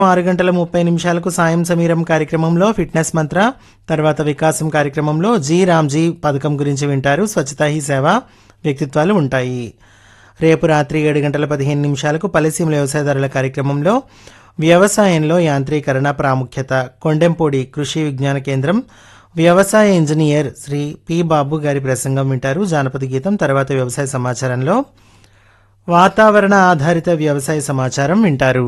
ఆరు గంటల ముప్పై నిమిషాలకు సాయం సమీరం కార్యక్రమంలో ఫిట్నెస్ మంత్ర తర్వాత వికాసం కార్యక్రమంలో జీ రామ్జీ పథకం గురించి వింటారు స్వచ్ఛతా హీ సేవ వ్యక్తిత్వాలు ఉంటాయి రేపు రాత్రి ఏడు గంటల పదిహేను నిమిషాలకు పల్లెసీమల వ్యవసాయదారుల కార్యక్రమంలో వ్యవసాయంలో యాంత్రీకరణ ప్రాముఖ్యత కొండెంపూడి కృషి విజ్ఞాన కేంద్రం వ్యవసాయ ఇంజనీర్ శ్రీ పి బాబు గారి ప్రసంగం వింటారు జానపద గీతం తర్వాత వ్యవసాయ సమాచారంలో వాతావరణ ఆధారిత వ్యవసాయ సమాచారం వింటారు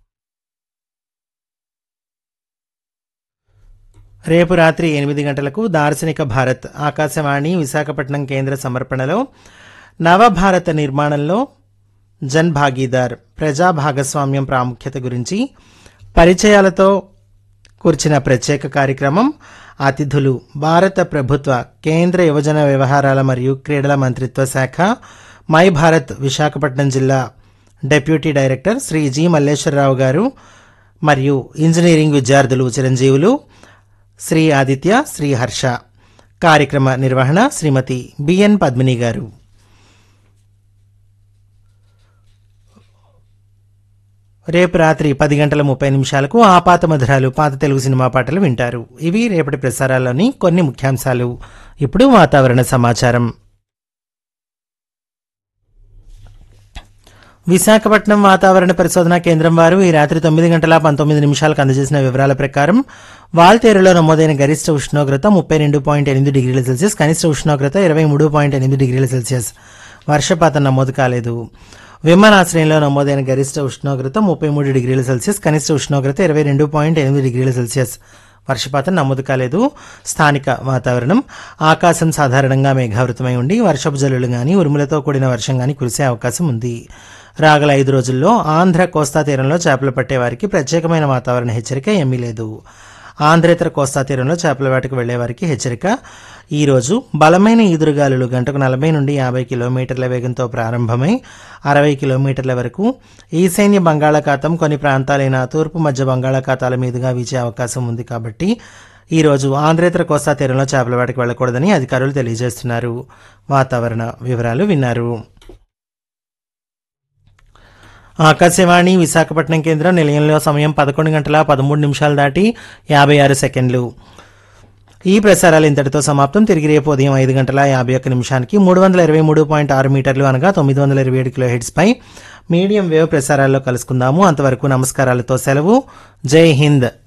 రేపు రాత్రి ఎనిమిది గంటలకు దార్శనిక భారత్ ఆకాశవాణి విశాఖపట్నం కేంద్ర సమర్పణలో నవభారత నిర్మాణంలో జన్ భాగీదార్ ప్రజా భాగస్వామ్యం ప్రాముఖ్యత గురించి పరిచయాలతో కూర్చిన ప్రత్యేక కార్యక్రమం అతిథులు భారత ప్రభుత్వ కేంద్ర యువజన వ్యవహారాల మరియు క్రీడల మంత్రిత్వ శాఖ మై భారత్ విశాఖపట్నం జిల్లా deputy director Shri G Malleswararao గారు మరియు ఇంజనీరింగ్ విద్యార్థులు చిరంజీవులు శ్రీ ఆదిత్య శ్రీ హర్ష కార్యక్రమ నిర్వహణ శ్రీమతి బిఎన్ పద్మిని గారు రేపు రాత్రి పది గంటల ముప్పై నిమిషాలకు ఆపాత మధురాలు పాత తెలుగు సినిమా పాటలు వింటారు ఇవి రేపటి ప్రసారాల్లోని కొన్ని ముఖ్యాంశాలు ఇప్పుడు వాతావరణ సమాచారం విశాఖపట్నం వాతావరణ పరిశోధన కేంద్రం వారు ఈ రాత్రి తొమ్మిది గంటల పంతొమ్మిది నిమిషాలకు అందజేసిన వివరాల ప్రకారం వాల్తేరులో నమోదైన గరిష్ట ఉష్ణోగ్రత ముప్పై రెండు పాయింట్ ఎనిమిది డిగ్రీల సెల్సియస్ కనిష్ట ఉష్ణోగ్రత ఇరవై మూడు పాయింట్ ఎనిమిది డిగ్రీల సెల్సియస్ వర్షపాతం నమోదు కాలేదు విమానాశ్రయంలో నమోదైన గరిష్ట ఉష్ణోగ్రత ముప్పై మూడు డిగ్రీల సెల్సియస్ కనిష్ట ఉష్ణోగ్రత ఇరవై రెండు పాయింట్ ఎనిమిది డిగ్రీల సెల్సియస్ వర్షపాతం నమోదు కాలేదు స్థానిక వాతావరణం ఆకాశం సాధారణంగా మేఘావృతమై ఉండి వర్షపు జల్లులు గాని ఉరుములతో కూడిన వర్షం గాని కురిసే అవకాశం ఉంది రాగల ఐదు రోజుల్లో ఆంధ్ర కోస్తా తీరంలో చేపలు పట్టే వారికి ప్రత్యేకమైన వాతావరణ హెచ్చరిక ఏమీ లేదు ఆంధ్రేతర కోస్తా తీరంలో చేపల వేటకు వెళ్లే వారికి హెచ్చరిక ఈ రోజు బలమైన ఈదురుగాలులు గంటకు నలభై నుండి యాభై కిలోమీటర్ల వేగంతో ప్రారంభమై అరవై కిలోమీటర్ల వరకు ఈశాన్య బంగాళాఖాతం కొన్ని ప్రాంతాలైన తూర్పు మధ్య బంగాళాఖాతాల మీదుగా వీచే అవకాశం ఉంది కాబట్టి ఈ రోజు ఆంధ్రేతర కోస్తా తీరంలో చేపల వేటకు వెళ్లకూడదని అధికారులు తెలియజేస్తున్నారు వాతావరణ వివరాలు విన్నారు ఆకాశవాణి విశాఖపట్నం కేంద్రం నిలయంలో సమయం పదకొండు గంటల పదమూడు నిమిషాలు దాటి యాభై ఆరు సెకండ్లు ఈ ప్రసారాలు ఇంతటితో సమాప్తం తిరిగి రేపు ఉదయం ఐదు గంటల యాభై ఒక్క నిమిషానికి మూడు వందల ఇరవై మూడు పాయింట్ ఆరు మీటర్లు అనగా తొమ్మిది వందల ఇరవై ఏడు కిలో హెడ్స్ పై మీడియం వేవ్ ప్రసారాల్లో కలుసుకుందాము అంతవరకు నమస్కారాలతో సెలవు జై హింద్